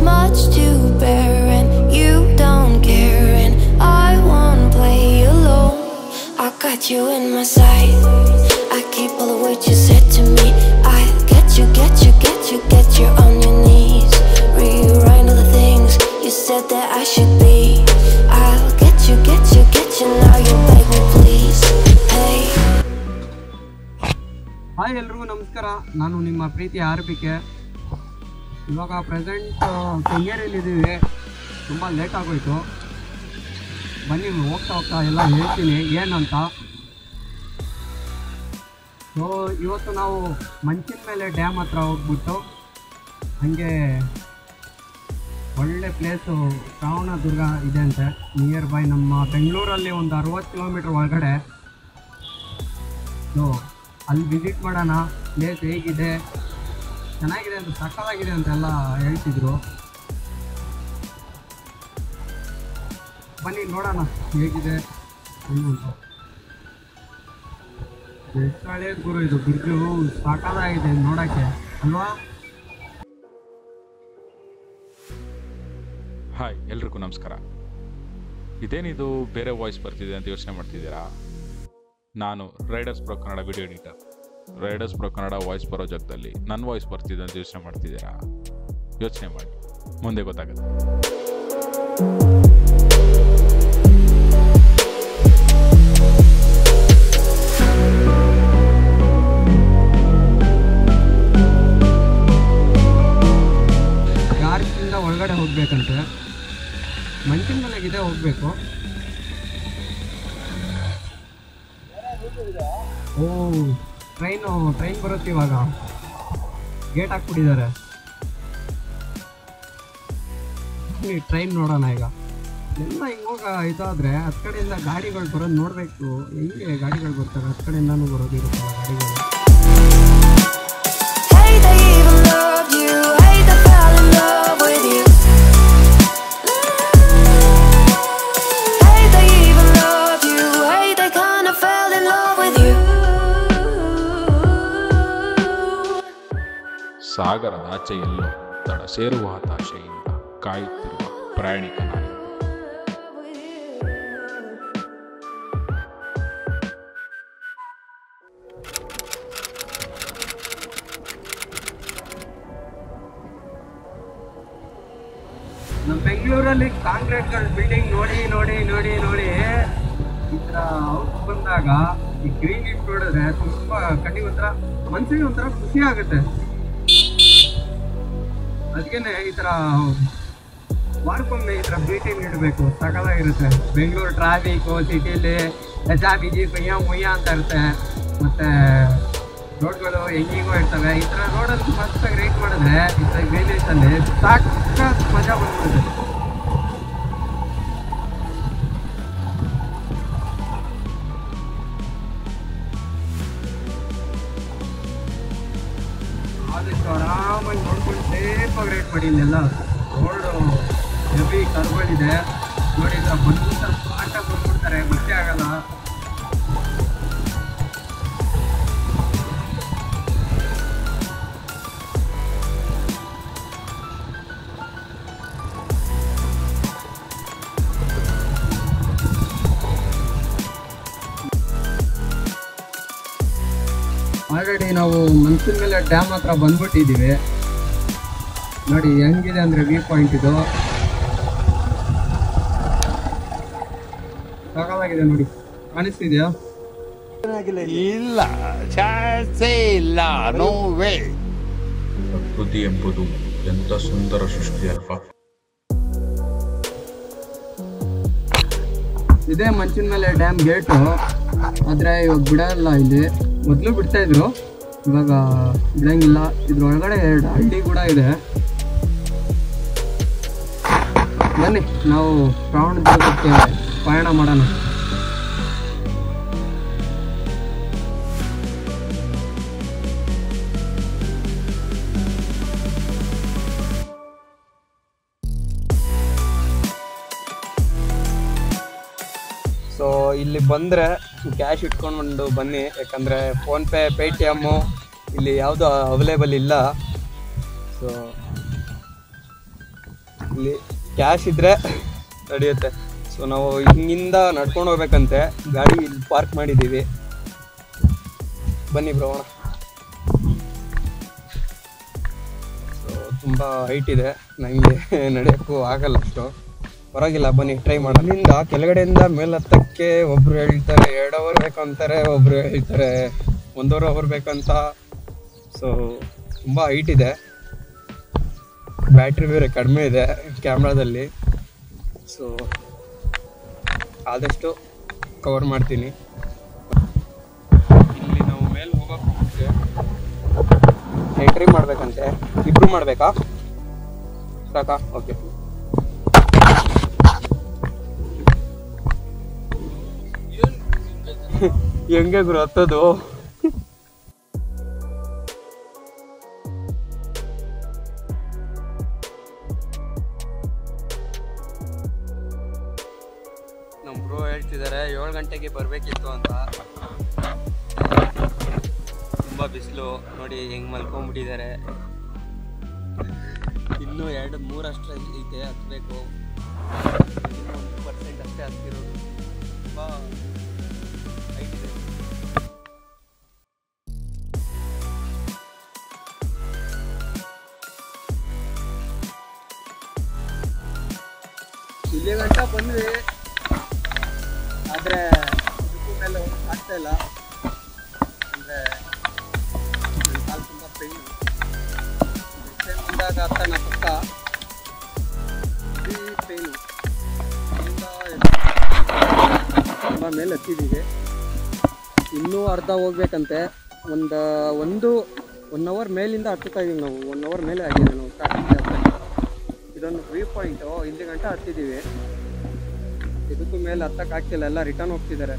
much to bear, and you don't care, and I won't play alone. I got you in my sight. I keep all the words you said to me. I get you, get you, get you, get you on your knees. Rewrite all the things you said that I should be. I'll get you, get you, get you. Now you beg me, please. Hey. Hi ಎಲ್ರಿಗೂ ನಮಸ್ಕಾರ ನಾನು ನಿಮ್ಮ Preethi R P K ಇವಾಗ present ಕೆಂಗೇರಿಯಲ್ಲಿದ್ದೀವಿ ತುಂಬ late ಆಗೋಯ್ತು ಬನ್ನಿ ಹೋಗ್ತಾ ಹೋಗ್ತಾ ಎಲ್ಲ ಹೇಳ್ತೀನಿ ಏನಂತ ಸೊ ಇವತ್ತು ನಾವು ಮಂಚಿನ ಮೇಲೆ ಡ್ಯಾಮ್ ಹತ್ರ ಹೋಗ್ಬಿಟ್ಟು ಹಾಗೆ ಒಳ್ಳೆ ಪ್ಲೇಸು ಶ್ರಾವಣದುರ್ಗ ಇದೆ ಅಂತೆ ನಿಯರ್ ಬೈ ನಮ್ಮ ಬೆಂಗಳೂರಲ್ಲಿ ಒಂದು ಅರವತ್ತು ಕಿಲೋಮೀಟ್ರ್ ಒಳಗಡೆ ಸೊ ಅಲ್ಲಿ ವಿಸಿಟ್ ಮಾಡೋಣ ಪ್ಲೇಸ್ ಹೇಗಿದೆ ಚೆನ್ನಾಗಿದೆ ಅಂತ ಸಕ್ಕತ್ತಾಗಿದೆ ಅಂತೆಲ್ಲ ಹೇಳ್ತಿದ್ರು ಬನ್ನಿ ನೋಡೋಣ ಹೇಗಿದೆ ಏನು ಅಂತ ಎಷ್ಟು ಹಳೆ ಗುರು ಇದು ಬ್ರಿಡ್ಜು ಸಾಕಾಗಿದೆ ನೋಡೋಕ್ಕೆ ಅಲ್ವಾ ಹಾಯ್ ಎಲ್ರಿಗೂ ನಮಸ್ಕಾರ ಇದೇನಿದು ಬೇರೆ ವಾಯ್ಸ್ ಬರ್ತಿದೆ ಅಂತ ಯೋಚನೆ ಮಾಡ್ತಿದ್ದೀರಾ ನಾನು riders pro Kannada video editor riders pro Kannada voice ಬರೋ ಜಾಗದಲ್ಲಿ ನನ್ನ ವಾಯ್ಸ್ ಬರ್ತಿದೆ ಅಂತ ಯೋಚನೆ ಮಾಡ್ತಿದ್ದೀರಾ ಯೋಚನೆ ಮಾಡಿ ಮುಂದೆ ಗೊತ್ತಾಗುತ್ತೆ ಯಾರ್ಕಿಂದ ಒಳಗಡೆ ಹೋಗ್ಬೇಕಂತೆ ಮಂಚಿನ ಮನೆಗಿದೆ ಹೋಗ್ಬೇಕು ಓ ಟ್ರೈನು ಟ್ರೈನ್ ಬರುತ್ತೆ ಇವಾಗ ಗೇಟ್ ಹಾಕ್ಬಿಟ್ಟಿದ್ದಾರೆ ಟ್ರೈನ್ ನೋಡೋಣ ಈಗ ಎಲ್ಲ ಹಿಂಗೋಗ ಇದಾದ್ರೆ ಹತ್ತು ಕಡೆಯಿಂದ ಗಾಡಿಗಳು ಬರೋದು ನೋಡಬೇಕು ಹೆಂಗೆ ಗಾಡಿಗಳು ಬರ್ತಾರೆ ಹತ್ತು ಕಡೆಯಿಂದನೂ ಬರೋದಿರುತ್ತಲ್ಲ ಗಾಡಿಗಳು Hey, they even love you. Hey, they fell in love with you. Hey, they even love you. Hey, they kinda fell in love with you. ಸಾಗರದ ಆಚೆ ಎಲ್ಲೋ ತಡ ಸೇರುವ ಹತಾಶೆಯಿಂದ ಕಾಯುತ್ತಿರುವ ಪ್ರಯಾಣಿಕ ನಾನು ನಮ್ಮ ಬೆಂಗಳೂರಲ್ಲಿ ಕಾಂಕ್ರೀಟ್ಗಳು ಬಿಲ್ಡಿಂಗ್ ನೋಡಿ ನೋಡಿ ನೋಡಿ ನೋಡಿ ಈ ಥರ ಔಟ್ ಬಂದಾಗ ಈ ಗ್ರೀನ್ ಇಟ್ ನೋಡಿದ್ರೆ ತುಂಬ ಕಣ್ಣಿಗೆ ಒಂಥರ ಮನ್ಸಿಗೆ ಒಂಥರ ಖುಷಿ ಆಗುತ್ತೆ ಅದಕ್ಕೇನೆ ಈ ಥರ ವಾರಕ್ಕೊಮ್ಮೆ ಈ ಥರ ಭೇಟಿ ನೀಡಬೇಕು ಸಕಲಾಗಿರುತ್ತೆ ಬೆಂಗಳೂರು ಟ್ರಾಫಿಕು ಸಿಟಿಲಿ ರಜಾ ಬಿಜಿ ಕುಯ್ಯ ಮುಯ್ಯ ಅಂತ ಇರುತ್ತೆ ಮತ್ತೆ ರೋಡ್ಗಳು ಹೆಂಗಿಗೋ ಇರ್ತವೆ ಈ ಥರ ರೋಡಲ್ಲಿ ಮಸ್ತಾಗಿ ರೈಟ್ ಮಾಡಿದ್ರೆ ಈ ಥರ ಗ್ರೀನೇಜಲ್ಲಿ ಸಾಕಾಗಿ ಮಜಾ ಬಂದ್ಬಿಡುತ್ತೆ ಆದಷ್ಟು ಆರಾಮಾಗಿ ನೋಡ್ಕೊಂಡು ಸೇಫಾಗಿ ರೇಟ್ ಮಾಡಿ ಇಲ್ಲೆಲ್ಲ ರೋಡು ಹೆವಿ ಕರ್ಗಳಿದೆ ನೋಡಿ ಈ ಥರ ಬಂದ್ಬಿಡ್ತಾರೆ ಪಾಠ ಬಂದ್ಬಿಡ್ತಾರೆ ಮತ್ತೆ ಆಗಲ್ಲ ಆಲ್ರೆಡಿ ನಾವು ಮನ್ಸಿನ ಮೇಲೆ ಡ್ಯಾಮ್ ಹತ್ರ ಬಂದ್ಬಿಟ್ಟಿದ್ದೀವಿ ನೋಡಿ ಹೆಂಗಿದೆ ಅಂದರೆ ವ್ಯೂ ಪಾಯಿಂಟ್ ಇದು ಸಾಕಾಗಿದೆ ನೋಡಿ ಕಾಣಿಸ್ತಿದ್ಯಾ ಇಲ್ಲ ಚಾನ್ಸೇ ಇಲ್ಲ ನೋ ವೇ ಪ್ರಕೃತಿ ಎಂಬುದು ಎಂಥ ಸುಂದರ ಸೃಷ್ಟಿ ಅಲ್ವಾ ಇದೇ ಮಂಚಿನ ಮೇಲೆ ಡ್ಯಾಮ್ ಗೇಟು ಆದರೆ ಇವಾಗ ಬಿಡಲ್ಲ ಇಲ್ಲಿ ಮೊದಲು ಬಿಡ್ತಾ ಇದ್ರು ಇವಾಗ ಬಿಡಂಗಿಲ್ಲ ಇದ್ರೊಳಗಡೆ ಎರಡು ಹಳ್ಳಿ ಕೂಡ ಇದೆ ಬನ್ನಿ ನಾವು ಶ್ರಾವಣದುರ್ಗಕ್ಕೆ ಪಯಣ ಮಾಡೋಣ ಸೊ ಇಲ್ಲಿ ಬಂದರೆ ಕ್ಯಾಶ್ ಇಟ್ಕೊಂಡು ಬನ್ನಿ ಯಾಕಂದರೆ ಫೋನ್ಪೇ ಪೇಟಿಎಮ್ಮು ಇಲ್ಲಿ ಯಾವುದು ಅವೈಲೇಬಲ್ ಇಲ್ಲ ಸೊ ಇಲ್ಲಿ ಕ್ಯಾಶ್ ಇದ್ರೆ ನಡೆಯುತ್ತೆ ಸೊ ನಾವು ಹಿಂಗಿಂದ ನಡ್ಕೊಂಡು ಹೋಗ್ಬೇಕಂತೆ ಗಾಡಿ ಇಲ್ಲಿ ಪಾರ್ಕ್ ಮಾಡಿದ್ದೀವಿ ಬನ್ನಿ ಬ್ರೋ ಸೊ ತುಂಬ ಹೈಟ್ ಇದೆ ನನಗೆ ನಡೆಯೋಕ್ಕೂ ಆಗಲ್ಲ ಅಷ್ಟು ಪರವಾಗಿಲ್ಲ ಬನ್ನಿ ಟ್ರೈ ಮಾಡೋಣ ಅಲ್ಲಿಂದ ಕೆಳಗಡೆಯಿಂದ ಮೇಲೆ ಹತ್ತಕ್ಕೆ ಒಬ್ರು ಹೇಳ್ತಾರೆ ಎರಡು ಅವರ್ ಬೇಕು ಅಂತಾರೆ ಒಬ್ರು ಹೇಳ್ತಾರೆ ಒಂದೂವರೆ ಅವರ್ ಬೇಕಂತ ಸೊ ತುಂಬ ಹೈಟ್ ಇದೆ ಬ್ಯಾಟ್ರಿ ಬೇರೆ ಕಡಿಮೆ ಇದೆ ಕ್ಯಾಮ್ರಾದಲ್ಲಿ ಸೊ ಆದಷ್ಟು ಕವರ್ ಮಾಡ್ತೀನಿ ಇಲ್ಲಿ ನಾವು ಮೇಲೆ ಹೋಗೋಕ್ಕೆ ಎಂಟ್ರಿ ಮಾಡ್ಬೇಕಂತೆ ಇಬ್ರು ಮಾಡ್ಬೇಕಾ ಸಾಕಾ ಓಕೆ ಹೆಂಗೆ ಗುರು ಹತ್ತದು ನಮ್ಮ ಬ್ರೋ ಹೇಳ್ತಿದ್ದಾರೆ ಏಳು ಗಂಟೆಗೆ ಬರಬೇಕಿತ್ತು ಅಂತ ತುಂಬ ಬಿಸಿಲು ನೋಡಿ ಹೆಂಗೆ ಮಲ್ಕೊಂಡ್ಬಿಟ್ಟಿದ್ದಾರೆ ಇನ್ನೂ ಎರಡು ಮೂರಷ್ಟು ಐತೆ ಹತ್ತಬೇಕು ಒಂದು ಪರ್ಸೆಂಟ್ ಅಷ್ಟೇ ಹತ್ತಿರೋದು ತುಂಬ ಹೈಟ್ ಇದೆ ಇಲ್ಲಿ ಗಂಟ ಬಂದ್ವಿ ಆದರೆ ಇದಕ್ಕೂ ಮೇಲೆ ಹೋಗಕ್ಕೆ ಆಗ್ತಾ ಇಲ್ಲ ಅಂದರೆ ನನ್ನ ಕಾಲು ತುಂಬ ಪೇಯ್ನು ಟೈಮ್ ಬಂದಾಗ ಹತ್ತನ ಪಕ್ಕ ಈ ಪೇಯ್ನು ತುಂಬ ಮೇಲೆ ಹತ್ತಿದ್ದೀವಿ ಇನ್ನೂ ಅರ್ಧ ಹೋಗ್ಬೇಕಂತೆ ಒಂದು ಒಂದು ಒನ್ ಅವರ್ ಮೇಲಿಂದ ಹತ್ತುತ್ತಾ ಇದೀವಿ ನಾವು ಒನ್ ಅವರ್ ಮೇಲೆ ಆಗಿದೆ ನಾವು ಸ್ಟಾರ್ಟಿಂಗ್ ಇದೊಂದು ವ್ಯೂ ಪಾಯಿಂಟು ಇಲ್ಲಿ ಗಂಟ ಹತ್ತಿದ್ದೀವಿ ಇದಕ್ಕೂ ಮೇಲೆ ಹತ್ತಕ್ಕೆ ಆಗ್ತಿಲ್ಲ ಎಲ್ಲ ರಿಟರ್ನ್ ಹೋಗ್ತಿದ್ದಾರೆ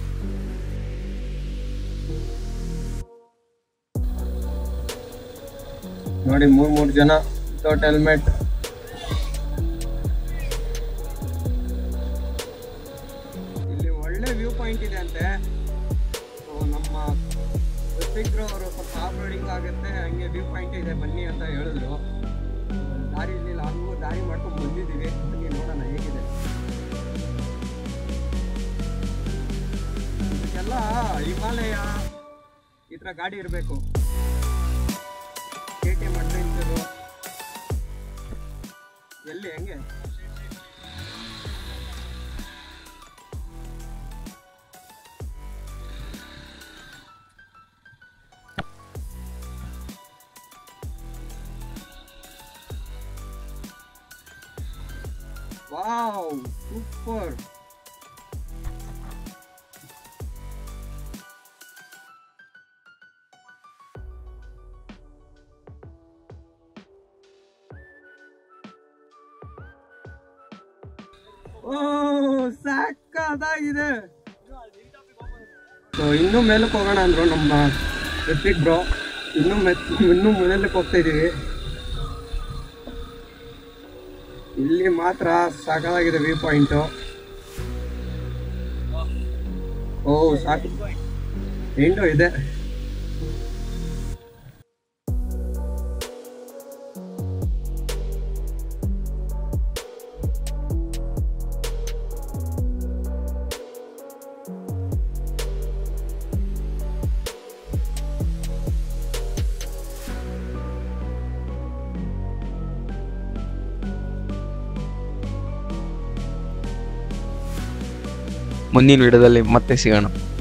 ನೋಡಿ ಮೂರ್ ಮೂರ್ ಜನ ವಿತೌಟ್ ಹೆಲ್ಮೆಟ್ ಇಲ್ಲಿ ಒಳ್ಳೆ ವ್ಯೂ ಪಾಯಿಂಟ್ ಇದೆ ಅಂತೆ So, ನಮ್ಮ ಋತ್ವಿಕ್ರು ಅವರು ಸ್ವಲ್ಪ ಆಫ್ ರೋಡಿಂಗ್ ಆಗುತ್ತೆ ಹಂಗೆ ವ್ಯೂ ಪಾಯಿಂಟ್ ಇದೆ ಬನ್ನಿ ಅಂತ ಹೇಳಿದ್ರು ದಾರಿ ಇರ್ಲಿಲ್ಲ ಹಂಗೂ ದಾರಿ ಮಾಡ್ಕೊಂಡು ಬಂದಿದ್ದೀವಿ ಬನ್ನಿ ನೋಡೋಣ ಹೇಗಿದೆ ಇದಕ್ಕೆಲ್ಲ ಹಿಮಾಲಯ ಈ ಥರ ಗಾಡಿ ಇರಬೇಕು ಕೆ ಟಿ ಎಮ್ ಅಡ್ವೆಂಚರು ಎಲ್ಲಿ ಹೆಂಗೆ ವಾವ್ ಸೂಪರ್ ಓ ಸಾಕಾಗಿದೆ ಸೊ ಇನ್ನೂ ಮೇಲಕ್ಕೆ ಹೋಗೋಣ ಅಂದ್ರು ನಮ್ಮ ಋತ್ವಿಕ್ ಬ್ರೋ ಇನ್ನೂ ಮೆತ್ ಇನ್ನೂ ಮೇಲಕ್ಕೆ ಹೋಗ್ತಾ ಇದೀವಿ ಇಲ್ಲಿ ಮಾತ್ರ ಸಾಕಾಗಿದೆ ವ್ಯೂ ಪಾಯಿಂಟು ಓ ಸಾಕು ವಿಂಡೋ ಇದೆ ಮುಂದಿನ ವಿಡಿಯೋದಲ್ಲಿ ಮತ್ತೆ ಸಿಗೋಣ